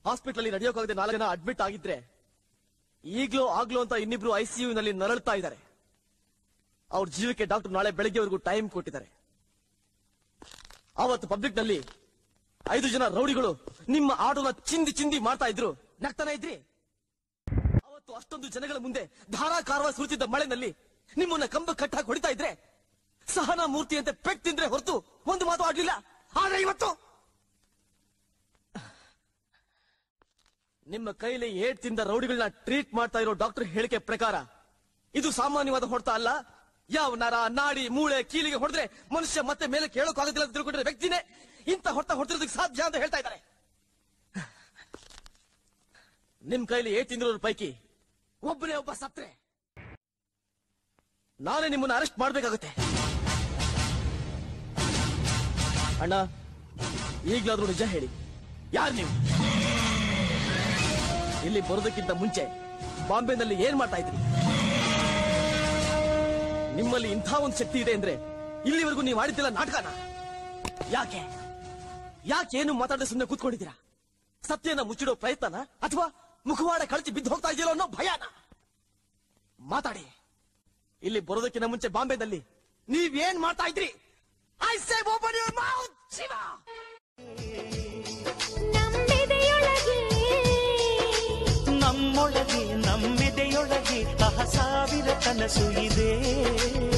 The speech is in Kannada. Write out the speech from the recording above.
ಹಾಸ್ಪಿಟಲ್ ಅಲ್ಲಿ ನಡೆಯೋಕಾಗದೆ ನಾಲ್ಕು ಜನ ಅಡ್ಮಿಟ್ ಆಗಿದ್ರೆ ಈಗ್ಲೋ ಆಗ್ಲೋ ಅಂತ ಇನ್ನಿಬ್ರು ಐಸಿಯು ನಲ್ಲಿ ನರಳ್ತಾ ಇದ್ದಾರೆ ಅವ್ರ ಜೀವಕ್ಕೆ ಡಾಕ್ಟರ್ ನಾಳೆ ಬೆಳಗ್ಗೆವರೆಗೂ ಟೈಮ್ ಕೊಟ್ಟಿದ್ದಾರೆ ಅವತ್ತು ಪಬ್ಲಿಕ್ ನಲ್ಲಿ ಐದು ಜನ ರೌಡಿಗಳು ನಿಮ್ಮ ಆಟೋನ ಚಿಂದಿ ಚಿಂದಿ ಮಾಡ್ತಾ ಇದ್ರು ನಗ್ತಾನೆ ಇದ್ರಿ ಅವತ್ತು ಅಷ್ಟೊಂದು ಜನಗಳ ಮುಂದೆ ಧಾರಾಕಾರವಾಗಿ ಸುರಿತಿದ್ದ ಮಳೆನಲ್ಲಿ ನಿಮ್ಮನ್ನ ಕಂಬ ಕಟ್ಟಾಗಿ ಹೊಡಿತಾ ಇದ್ರೆ ಸಹನಾ ಮೂರ್ತಿ ಅಂತ ಪೆಟ್ ತಿಂದ್ರೆ ಹೊರತು ಒಂದು ಮಾತು ಆಡ್ಲಿಲ್ಲ ಆದ್ರೆ ಇವತ್ತು ನಿಮ್ಮ ಕೈಲಿ ಏಟ್ ತಿಂದ ರೌಡಿಗಳನ್ನ ಟ್ರೀಟ್ ಮಾಡ್ತಾ ಇರೋ ಡಾಕ್ಟರ್ ಹೇಳಿಕೆ ಪ್ರಕಾರ ಇದು ಸಾಮಾನ್ಯವಾದ ಹೊಡೆತ ಅಲ್ಲ ಯಾವ ನರ ನಾಡಿ ಮೂಳೆ ಕೀಲಿಗೆ ಹೊಡೆದ್ರೆ ಮನುಷ್ಯ ಮತ್ತೆ ಮೇಲೆ ಕೇಳೋಕ್ಕಾಗೋದಿಲ್ಲ ಅಂತ ತಿಳ್ಕೊಂಡಿರೋ ವ್ಯಕ್ತಿನೇ ಇಂಥ ಹೊಡೆತ ಹೊಡೆದಿರೋದಕ್ಕೆ ಸಾಧ್ಯ ಅಂತ ಹೇಳ್ತಾ ಇದ್ದಾರೆ ನಿಮ್ ಕೈಲಿ ಏಟ್ ತಿಂದಿರೋರ ಪೈಕಿ ಒಬ್ಬನೇ ಒಬ್ಬ ಸತ್ರೆ ನಾನೇ ನಿಮ್ಮನ್ನ ಅರೆಸ್ಟ್ ಮಾಡ್ಬೇಕಾಗುತ್ತೆ ಅಣ್ಣ ಈಗ್ಲಾದ್ರೂ ನಿಜ ಹೇಳಿ ಯಾರು ನೀವು ಇಲ್ಲಿ ಬರೋದಕ್ಕಿಂತ ಮುಂಚೆ ಬಾಂಬೆನಲ್ಲಿ ಏನ್ ಮಾಡ್ತಾ ಇದ್ರಿ ನಿಮ್ಮಲ್ಲಿ ಇಂಥ ಒಂದು ಶಕ್ತಿ ಇದೆ ಅಂದ್ರೆ ಇಲ್ಲಿವರೆಗೂ ನೀವು ಮಾಡಿದ್ದಿಲ್ಲ ನಾಟಕನ ಯಾಕೆ ಯಾಕೆ ಏನು ಮಾತಾಡದೆ ಸುಮ್ಮನೆ ಕೂತ್ಕೊಂಡಿದ್ದೀರಾ ಸತ್ಯನ ಮುಚ್ಚಿಡೋ ಪ್ರಯತ್ನನ ಅಥವಾ ಮುಖವಾಡ ಕಳಚಿ ಬಿದ್ದು ಹೋಗ್ತಾ ಇದೆಯಲ್ಲ ಅನ್ನೋ ಭಯನ ಮಾತಾಡಿ ಇಲ್ಲಿ ಬರೋದಕ್ಕಿಂತ ಮುಂಚೆ ಬಾಂಬೆದಲ್ಲಿ ನೀವೇನ್ ಮಾಡ್ತಾ ಇದ್ರಿ I say open your mouth Shiva ನಮ್ಮೆದೆಯೊಳಗೆ ನಮ್ಮೊಳಗೆ ನಮ್ಮೆದೆಯೊಳಗೆ ಅಹ ಸಾವಿರ ಕನಸು ಇದೆ